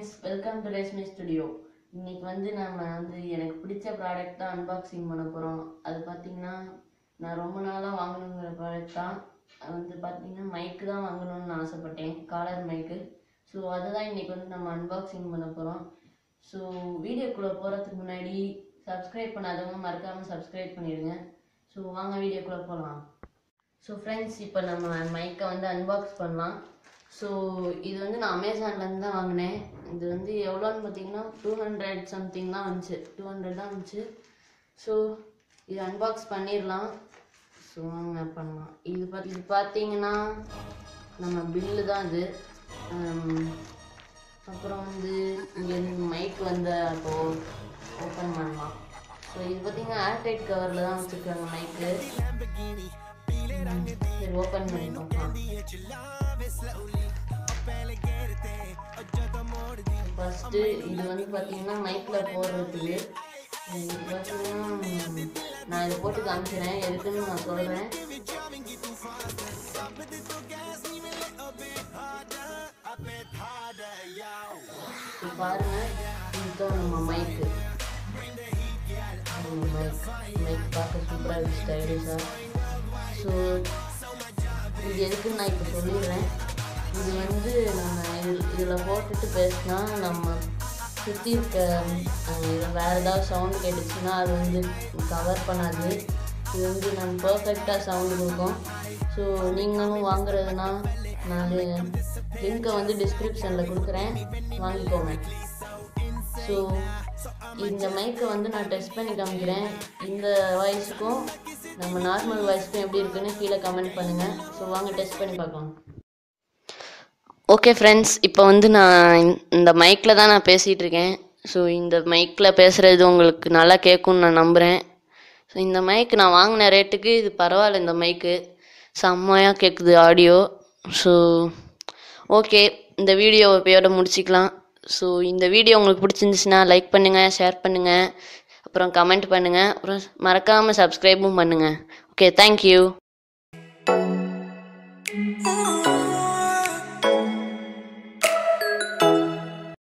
Friends welcome to Reshmi studio இன்னைக்கு வந்து நம்ம வந்து எனக்கு பிடிச்ச ப்ராடக்ட் தான் அன்பாக்சிங் பண்ண போகிறோம் அது பார்த்தீங்கன்னா நான் ரொம்ப நாளாக வாங்கணுங்கிற ப்ராடக்ட் தான் அது வந்து பார்த்தீங்கன்னா மைக்கு தான் வாங்கணும்னு நான் ஆசைப்பட்டேன் காலர் மைக்கு ஸோ அதுதான் இன்னைக்கு வந்து நம்ம அன்பாக்சிங் பண்ண போகிறோம் ஸோ வீடியோக்குள்ளே போகிறதுக்கு முன்னாடி சப்ஸ்கிரைப் பண்ணாதவங்க மறக்காமல் சப்ஸ்கிரைப் பண்ணிடுங்க ஸோ வாங்க வீடியோக்குள்ளே போகலாம் ஸோ ஃப்ரெண்ட்ஸ் இப்போ நம்ம மைக்கை வந்து அன்பாக்ஸ் பண்ணலாம் ஸோ இது வந்து நான் அமேசான்லேருந்து தான் வாங்கினேன் இது வந்து எவ்வளோன்னு பார்த்தீங்கன்னா டூ ஹண்ட்ரட் சம்திங் தான் வந்துச்சு டூ ஹண்ட்ரட் தான் வந்துச்சு ஸோ இது அன்பாக்ஸ் பண்ணிடலாம் ஸோ வாங்க பண்ணலாம் இது பார்த்து இது பார்த்தீங்கன்னா நம்ம பில்லு தான் இது ஹம், அப்புறம் வந்து இங்கே மைக் வந்து அப்போ ஓப்பன் பண்ணலாம் ஸோ இது பார்த்தீங்கன்னா ஏர்டைட் கவரில் தான் வச்சுருக்காங்க மைக்கு சரி ஓப்பன் பண்ணி பார்க்கலாம் ஃபஸ்ட்டு இது வந்து பார்த்தீங்கன்னா மைக்கில் போடுறதுக்கு இது பார்த்தீங்கன்னா ம், நான் இதை போட்டு காமிக்கிறேன் எதுக்குன்னு நான் சொல்கிறேன் இப்போ பாருங்க இதுதான் நம்ம மைக்கு மைக் மைக் பார்க்க சூப்பராக இருக்கு ஸ்டைலிஷாக ஸோ இது எதுக்குன்னு நான் இப்போ சொல்லிடுறேன் இது வந்து நம்ம இது- இதில் போட்டுட்டு பேசினா நம்ம சுற்றி இருக்க அஹ், இதுல வேறு ஏதாவது சவுண்டு கேட்டுச்சுன்னா அது வந்து கவர் பண்ணாது இது வந்து நம்ம பர்ஃபெக்டாக சவுண்டு கொடுக்கும் ஸோ நீங்களும் வாங்குறதுனா நான் லிங்க்கை வந்து டிஸ்கிரிப்ஷனில் கொடுக்குறேன் வாங்கிக்கோங்க ஸோ இந்த மைக்கை வந்து நான் டெஸ்ட் பண்ணி காமிக்கிறேன் இந்த வாய்ஸுக்கும் நம்ம நார்மல் வாய்ஸ்க்கும் எப்படி இருக்குன்னு கீழே கமெண்ட் பண்ணுங்கள் ஸோ வாங்க டெஸ்ட் பண்ணி பார்க்கலாம் ஓகே ஃப்ரெண்ட்ஸ் இப்போ வந்து நான் இந்த மைக்கில் தான் நான் பேசிகிட்டு இருக்கேன் ஸோ இந்த மைக்கில் பேசுகிறது உங்களுக்கு நல்லா கேட்கும்னு நான் நம்புகிறேன் ஸோ இந்த மைக் நான் வாங்கின ரேட்டுக்கு இது பரவாயில்ல இந்த மைக்கு செம்மையாக கேட்குது ஆடியோ ஸோ ஓகே இந்த வீடியோ இப்போயோட முடிச்சிக்கலாம் ஸோ இந்த வீடியோ உங்களுக்கு பிடிச்சிருந்துச்சுன்னா லைக் பண்ணுங்கள் ஷேர் பண்ணுங்கள் அப்புறம் கமெண்ட் பண்ணுங்கள் அப்புறம் மறக்காமல் சப்ஸ்கிரைபும் பண்ணுங்கள் ஓகே தேங்க்யூ Ooh.